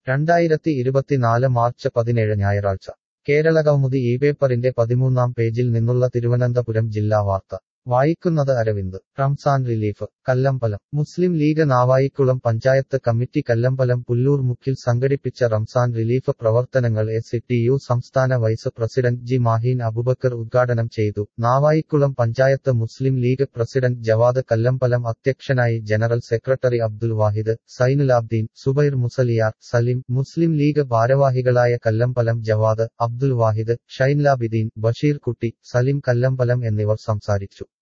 രണ്ടായിരത്തി ഇരുപത്തിനാല് മാർച്ച് പതിനേഴ് ഞായറാഴ്ച കേരളകൗമുദി ഈ പേപ്പറിന്റെ പതിമൂന്നാം പേജിൽ നിന്നുള്ള തിരുവനന്തപുരം ജില്ലാ വാർത്ത വായിക്കുന്നത് അരവിന്ദ് റംസാൻ റിലീഫ് കല്ലമ്പലം മുസ്ലിം ലീഗ് നാവായിക്കുളം പഞ്ചായത്ത് കമ്മിറ്റി കല്ലമ്പലം പുല്ലൂർ മുക്കിൽ സംഘടിപ്പിച്ച റംസാൻ റിലീഫ് പ്രവർത്തനങ്ങൾ എസ് ടി യു സംസ്ഥാന vice president G Maheen Abubakar ഉദ്ഘാടനം ചെയ്തു നാവായിക്കുളം പഞ്ചായത്ത് മുസ്ലിം ലീഗ് പ്രസിഡന്റ് ജവാദ് കല്ലമ്പലം അധ്യക്ഷനായി ജനറൽ സെക്രട്ടറി അബ്ദുൽ വാഹിദ് സൈനുലാബ്ദീൻ സുബൈർ മുസലിയാർ സലിം മുസ്ലിം ലീഗ് ഭാരവാഹികളായ കല്ലമ്പലം ജവാദ് അബ്ദുൽ വാഹിദ് ഷൈൻലാബിദീൻ ബഷീർ കുട്ടി സലിം കല്ലമ്പലം എന്നിവർ സംസാരിച്ചു